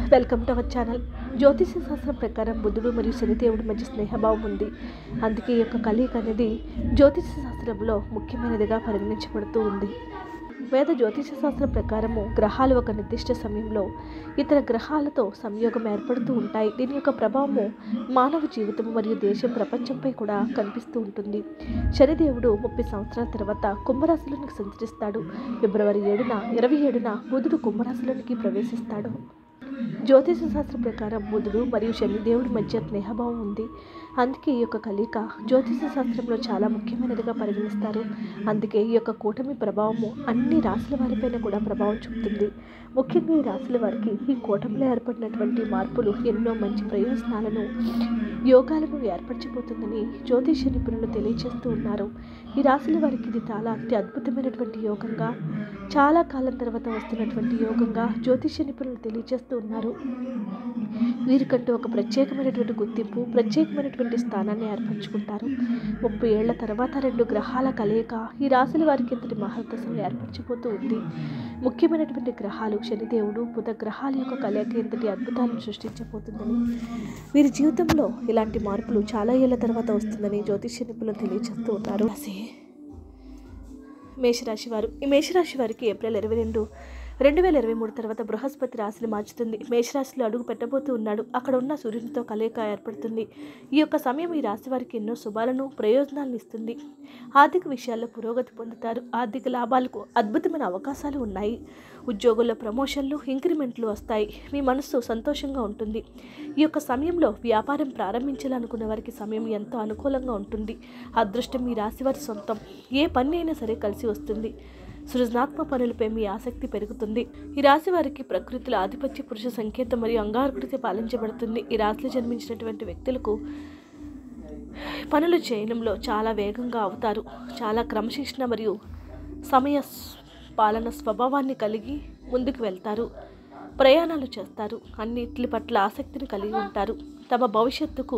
welcome to our channel జ్యోతిష శాస్త్రం ప్రకారం బుద్ధుడు మరియు శనిదేవుడి మధ్య స్నేహభావం ఉంది అందుకే ఈ యొక్క కలయిక అనేది జ్యోతిష శాస్త్రంలో ముఖ్యమైనదిగా పరిగణించబడుతూ ఉంది వేద జ్యోతిష శాస్త్రం ప్రకారము గ్రహాలు ఒక నిర్దిష్ట సమయంలో ఇతర గ్రహాలతో సంయోగం ఏర్పడుతూ ఉంటాయి దీని యొక్క ప్రభావము మానవ జీవితం మరియు దేశం ప్రపంచంపై కూడా కనిపిస్తూ ఉంటుంది శనిదేవుడు ముప్పై సంవత్సరాల తర్వాత కుంభరాశిలోనికి సంచరిస్తాడు ఫిబ్రవరి ఏడున ఇరవై ఏడున బుధుడు కుంభరాశిలోనికి ప్రవేశిస్తాడు జ్యోతిష శాస్త్రం ప్రకారం బుధుడు మరియు శనిదేవుడి మధ్య స్నేహభావం ఉంది అందుకే ఈ యొక్క కలయిక జ్యోతిష శాస్త్రంలో చాలా ముఖ్యమైనదిగా పరిగణిస్తారు అందుకే ఈ యొక్క కూటమి ప్రభావము అన్ని రాశుల వారిపైన కూడా ప్రభావం చూపుతుంది ముఖ్యంగా ఈ రాశుల వారికి ఈ కూటమిలో ఏర్పడినటువంటి మార్పులు ఎన్నో మంచి ప్రయోజనాలను యోగాలను ఏర్పరచబోతుందని జ్యోతిష నిపుణులు తెలియజేస్తూ ఉన్నారు ఈ రాశుల వారికి ఇది చాలా అతి అద్భుతమైనటువంటి యోగంగా చాలా కాలం తర్వాత వస్తున్నటువంటి యోగంగా జ్యోతిష నిపుణులు తెలియజేస్తూ ఉన్నారు వీరికంటూ ఒక ప్రత్యేకమైనటువంటి గుర్తింపు ప్రత్యేకమైనటువంటి స్థానాన్ని ఏర్పరచుకుంటారు ముప్పై ఏళ్ల తర్వాత రెండు గ్రహాల కలయిక ఈ రాశుల వారికి ఇంతటి మహర్దశను ఏర్పరచిపోతూ ఉంది ముఖ్యమైనటువంటి గ్రహాలు శనిదేవుడు బుధ గ్రహాల యొక్క కలయిక ఇంతటి అద్భుతాలను సృష్టించబోతుందని వీరి జీవితంలో ఇలాంటి మార్పులు చాలా ఏళ్ల తర్వాత వస్తుందని జ్యోతిష నిపుణులు తెలియజేస్తూ ఉన్నారు రాశి మేషరాశి వారు ఈ మేషరాశి వారికి ఏప్రిల్ ఇరవై రెండు రెండు వేల ఇరవై మూడు తర్వాత బృహస్పతి రాశిని మార్చుతుంది మేషరాశిలో అడుగు పెట్టబోతూ ఉన్నాడు అక్కడ ఉన్న సూర్యునితో కలయిక ఏర్పడుతుంది ఈ యొక్క సమయం ఈ రాశి వారికి ఎన్నో శుభాలను ప్రయోజనాలను ఇస్తుంది ఆర్థిక విషయాల్లో పురోగతి పొందుతారు ఆర్థిక లాభాలకు అద్భుతమైన అవకాశాలు ఉన్నాయి ఉద్యోగుల్లో ప్రమోషన్లు ఇంక్రిమెంట్లు వస్తాయి మీ మనస్సు సంతోషంగా ఉంటుంది ఈ యొక్క సమయంలో వ్యాపారం ప్రారంభించాలనుకున్న వారికి సమయం ఎంతో అనుకూలంగా ఉంటుంది అదృష్టం మీ రాశి వారి సొంతం ఏ పని అయినా సరే కలిసి వస్తుంది సృజనాత్మక పనులపై మీ ఆసక్తి పెరుగుతుంది ఈ రాశి వారికి ప్రకృతిలో ఆధిపత్య పురుష సంకేతం మరియు అంగారకృతి పాలించబడుతుంది ఈ రాశిలో జన్మించినటువంటి వ్యక్తులకు పనులు చేయడంలో చాలా వేగంగా అవుతారు చాలా క్రమశిక్షణ మరియు సమయ స్- పాలన స్వభావాన్ని కలిగి ముందుకు వెళ్తారు ప్రయాణాలు చేస్తారు అన్నిటి పట్ల ఆసక్తిని కలిగి ఉంటారు తమ భవిష్యత్తుకు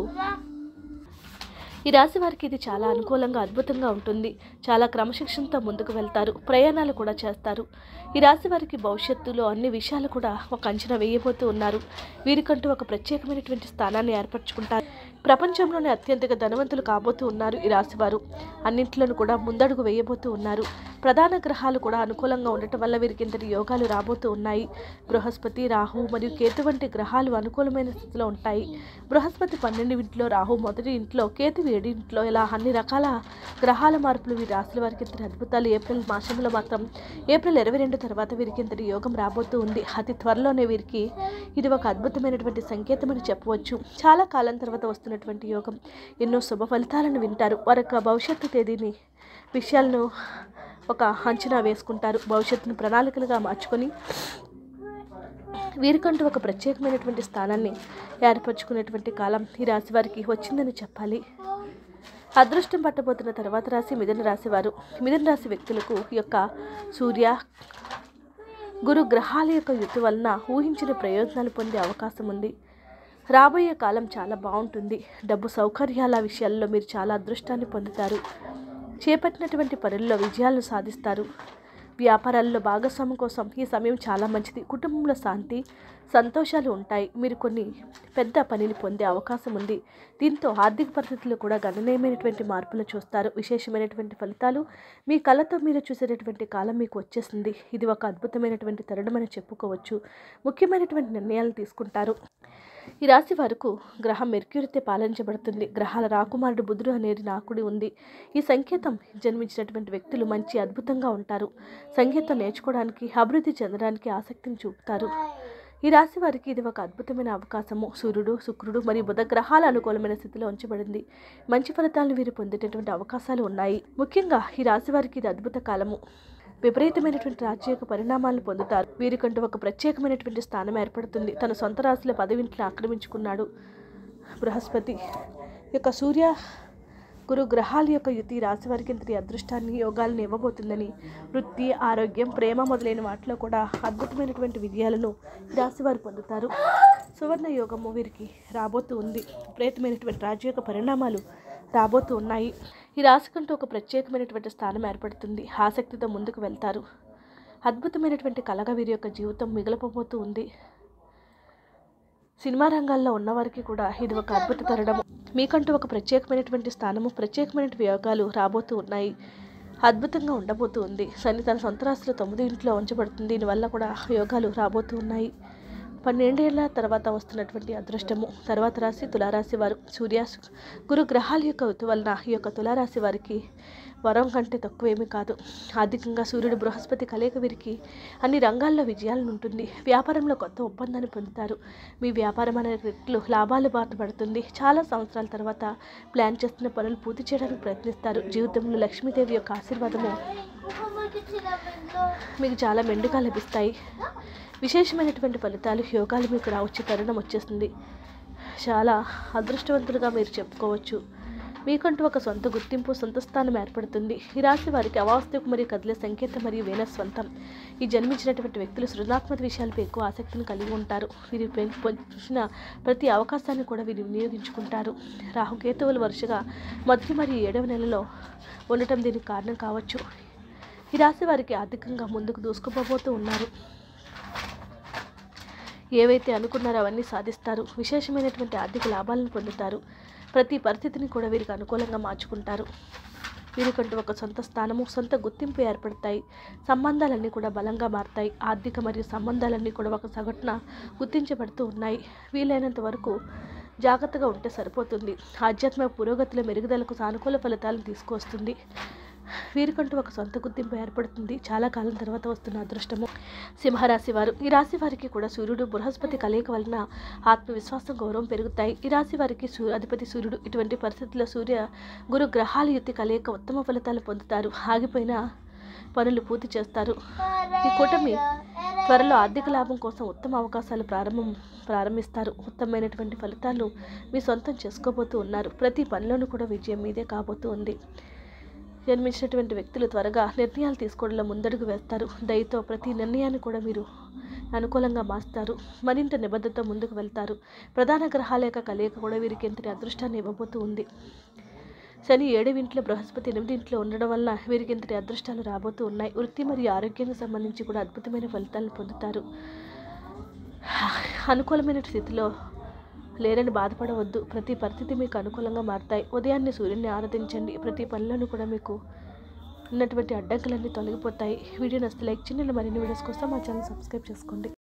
ఈ రాశి వారికి ఇది చాలా అనుకూలంగా అద్భుతంగా ఉంటుంది చాలా క్రమశిక్షణతో ముందుకు వెళ్తారు ప్రయాణాలు కూడా చేస్తారు ఈ రాశి వారికి భవిష్యత్తులో అన్ని విషయాలు కూడా ఒక అంచనా వేయబోతూ ఉన్నారు వీరికంటూ ఒక ప్రత్యేకమైనటువంటి స్థానాన్ని ఏర్పరచుకుంటారు ప్రపంచంలోనే అత్యంతగా ధనవంతులు కాబోతూ ఉన్నారు ఈ రాశివారు అన్నింటిలోనూ కూడా ముందడుగు వేయబోతూ ఉన్నారు ప్రధాన గ్రహాలు కూడా అనుకూలంగా ఉండటం వల్ల వీరికి ఇంతటి యోగాలు రాబోతూ ఉన్నాయి బృహస్పతి రాహు మరియు కేతు వంటి గ్రహాలు అనుకూలమైన స్థితిలో ఉంటాయి బృహస్పతి పన్నెండు ఇంట్లో రాహు మొదటి ఇంట్లో కేతు ఏడు ఇంట్లో ఇలా అన్ని రకాల గ్రహాల మార్పులు వీరి రాశుల వారికి ఇంతటి అద్భుతాలు ఏప్రిల్ మాసంలో మాత్రం ఏప్రిల్ ఇరవై రెండు తర్వాత వీరికి ఇంతటి యోగం రాబోతూ ఉంది అతి త్వరలోనే వీరికి ఇది ఒక అద్భుతమైనటువంటి సంకేతం అని చెప్పవచ్చు చాలా కాలం తర్వాత వస్తున్నటువంటి యోగం ఎన్నో శుభ ఫలితాలను వింటారు వారి యొక్క భవిష్యత్తు తేదీని విషయాలను ఒక అంచనా వేసుకుంటారు భవిష్యత్తును ప్రణాళికలుగా మార్చుకొని వీరికంటూ ఒక ప్రత్యేకమైనటువంటి స్థానాన్ని ఏర్పరచుకునేటువంటి కాలం ఈ రాశి వారికి వచ్చిందని చెప్పాలి అదృష్టం పట్టబోతున్న తర్వాత రాశి మిథున రాశి వారు మిథున రాశి వ్యక్తులకు ఈ యొక్క సూర్య గురు గ్రహాల యొక్క యుతి వలన ఊహించిన ప్రయోజనాలు పొందే అవకాశం ఉంది రాబోయే కాలం చాలా బాగుంటుంది డబ్బు సౌకర్యాల విషయాల్లో మీరు చాలా అదృష్టాన్ని పొందుతారు చేపట్టినటువంటి పనుల్లో విజయాలను సాధిస్తారు వ్యాపారాల్లో భాగస్వామ్యం కోసం ఈ సమయం చాలా మంచిది కుటుంబంలో శాంతి సంతోషాలు ఉంటాయి మీరు కొన్ని పెద్ద పనిని పొందే అవకాశం ఉంది దీంతో ఆర్థిక పరిస్థితుల్లో కూడా గణనీయమైనటువంటి మార్పులు చూస్తారు విశేషమైనటువంటి ఫలితాలు మీ కళ్ళతో మీరు చూసేటటువంటి కాలం మీకు వచ్చేసింది ఇది ఒక అద్భుతమైనటువంటి తరుణం అని చెప్పుకోవచ్చు ముఖ్యమైనటువంటి నిర్ణయాలు తీసుకుంటారు ఈ రాశి వారికి గ్రహం మెర్క్యూరితే పాలించబడుతుంది గ్రహాల రాకుమారుడు బుధుడు అనేది నాకుడి ఉంది ఈ సంకేతం జన్మించినటువంటి వ్యక్తులు మంచి అద్భుతంగా ఉంటారు సంగీతం నేర్చుకోవడానికి అభివృద్ధి చెందడానికి ఆసక్తిని చూపుతారు ఈ రాశి వారికి ఇది ఒక అద్భుతమైన అవకాశము సూర్యుడు శుక్రుడు మరియు బుధ గ్రహాల అనుకూలమైన స్థితిలో ఉంచబడింది మంచి ఫలితాలను వీరు పొందేటటువంటి అవకాశాలు ఉన్నాయి ముఖ్యంగా ఈ రాశి వారికి ఇది అద్భుత కాలము విపరీతమైనటువంటి రాజ్యక పరిణామాలను పొందుతారు వీరికంటూ ఒక ప్రత్యేకమైనటువంటి స్థానం ఏర్పడుతుంది తన సొంత రాశుల పదవింటిని ఆక్రమించుకున్నాడు బృహస్పతి యొక్క సూర్య గురు గ్రహాల యొక్క యుతి రాశి వారికి ఇంతటి అదృష్టాన్ని యోగాలను ఇవ్వబోతుందని వృత్తి ఆరోగ్యం ప్రేమ మొదలైన వాటిలో కూడా అద్భుతమైనటువంటి విజయాలను ఈ రాశి వారు పొందుతారు సువర్ణ యోగము వీరికి రాబోతూ ఉంది విపరీతమైనటువంటి రాజయోగ పరిణామాలు రాబోతూ ఉన్నాయి ఈ రాశికంటూ ఒక ప్రత్యేకమైనటువంటి స్థానం ఏర్పడుతుంది ఆసక్తితో ముందుకు వెళ్తారు అద్భుతమైనటువంటి కలగా వీరి యొక్క జీవితం మిగలపోతూ ఉంది సినిమా రంగాల్లో ఉన్నవారికి కూడా ఇది ఒక అద్భుత తరుణము మీకంటూ ఒక ప్రత్యేకమైనటువంటి స్థానము ప్రత్యేకమైన యోగాలు రాబోతూ ఉన్నాయి అద్భుతంగా ఉండబోతూ ఉంది శని తన సొంత రాశిలో తొమ్మిది ఇంట్లో ఉంచబడుతుంది దీనివల్ల కూడా యోగాలు రాబోతూ ఉన్నాయి పన్నెండేళ్ల తర్వాత వస్తున్నటువంటి అదృష్టము తర్వాత రాశి తులారాశి వారు సూర్య గురు గ్రహాల యొక్క ఉత్తు వలన ఈ యొక్క తులారాశి వారికి వరం కంటే తక్కువేమీ కాదు ఆర్థికంగా సూర్యుడు బృహస్పతి కలయిక వీరికి అన్ని రంగాల్లో విజయాలను ఉంటుంది వ్యాపారంలో కొత్త ఒప్పందాన్ని పొందుతారు మీ వ్యాపారం అనే రెట్లు లాభాలు బాట పడుతుంది చాలా సంవత్సరాల తర్వాత ప్లాన్ చేస్తున్న పనులు పూర్తి చేయడానికి ప్రయత్నిస్తారు జీవితంలో లక్ష్మీదేవి యొక్క ఆశీర్వాదము మీకు చాలా మెండుగా లభిస్తాయి విశేషమైనటువంటి ఫలితాలు యోగాలు మీకు రావచ్చే తరుణం వచ్చేస్తుంది చాలా అదృష్టవంతులుగా మీరు చెప్పుకోవచ్చు మీకంటూ ఒక సొంత గుర్తింపు సొంత స్థానం ఏర్పడుతుంది ఈ రాశి వారికి అవాస్తవిక మరియు కదిలే సంకేతం మరియు వేన స్వంతం ఈ జన్మించినటువంటి వ్యక్తులు సృజనాత్మక విషయాలపై ఎక్కువ ఆసక్తిని కలిగి ఉంటారు వీరు పె- పొందిన ప్రతి అవకాశాన్ని కూడా వీరు వినియోగించుకుంటారు రాహుకేతువులు వరుసగా మొదటి మరియు ఏడవ నెలలో ఉండటం దీనికి కారణం కావచ్చు ఈ రాశి వారికి ఆర్థికంగా ముందుకు దూసుకుపోబోతూ ఉన్నారు ఏవైతే అనుకున్నారో అవన్నీ సాధిస్తారు విశేషమైనటువంటి ఆర్థిక లాభాలను పొందుతారు ప్రతి పరిస్థితిని కూడా వీరికి అనుకూలంగా మార్చుకుంటారు వీరికంటూ ఒక సొంత స్థానము సొంత గుర్తింపు ఏర్పడతాయి సంబంధాలన్నీ కూడా బలంగా మారతాయి ఆర్థిక మరియు సంబంధాలన్నీ కూడా ఒక సగటున గుర్తించబడుతూ ఉన్నాయి వీలైనంత వరకు జాగ్రత్తగా ఉంటే సరిపోతుంది ఆధ్యాత్మిక పురోగతిలో మెరుగుదలకు సానుకూల ఫలితాలను తీసుకువస్తుంది వీరికంటూ ఒక సొంత గుర్తింపు ఏర్పడుతుంది చాలా కాలం తర్వాత వస్తున్న అదృష్టము సింహరాశి వారు ఈ రాశి వారికి కూడా సూర్యుడు బృహస్పతి కలయిక వలన ఆత్మవిశ్వాసం గౌరవం పెరుగుతాయి ఈ రాశి వారికి సూ అధిపతి సూర్యుడు ఇటువంటి పరిస్థితుల్లో సూర్య గురు గ్రహాల యుద్ధి కలయిక ఉత్తమ ఫలితాలు పొందుతారు ఆగిపోయిన పనులు పూర్తి చేస్తారు ఈ కూటమి త్వరలో ఆర్థిక లాభం కోసం ఉత్తమ అవకాశాలు ప్రారంభం ప్రారంభిస్తారు ఉత్తమమైనటువంటి ఫలితాలు మీ సొంతం చేసుకోబోతూ ఉన్నారు ప్రతి పనిలోనూ కూడా విజయం మీదే కాబోతూ ఉంది జన్మించినటువంటి వ్యక్తులు త్వరగా నిర్ణయాలు తీసుకోవడంలో ముందడుగు వేస్తారు దయతో ప్రతి నిర్ణయాన్ని కూడా మీరు అనుకూలంగా మాస్తారు మరింత నిబద్ధతతో ముందుకు వెళ్తారు ప్రధాన గ్రహాల యొక్క కలయిక కూడా వీరికి ఎంతటి అదృష్టాన్ని ఇవ్వబోతూ ఉంది శని ఏడు ఇంట్లో బృహస్పతి ఎనిమిది ఇంట్లో ఉండడం వల్ల వీరికి ఇంతటి అదృష్టాలు రాబోతూ ఉన్నాయి వృత్తి మరియు ఆరోగ్యానికి సంబంధించి కూడా అద్భుతమైన ఫలితాలను పొందుతారు అనుకూలమైన స్థితిలో లేరని బాధపడవద్దు ప్రతి పరిస్థితి మీకు అనుకూలంగా మారుతాయి ఉదయాన్నే సూర్యుని ఆరాధించండి ప్రతి పనిలోనూ కూడా మీకు ఉన్నటువంటి అడ్డంకులన్నీ తొలగిపోతాయి వీడియో నచ్చితే లైక్ చేయండి మరిన్ని వీడియోస్ కోసం మా ఛానల్ సబ్స్క్రైబ్ చేసుకోండి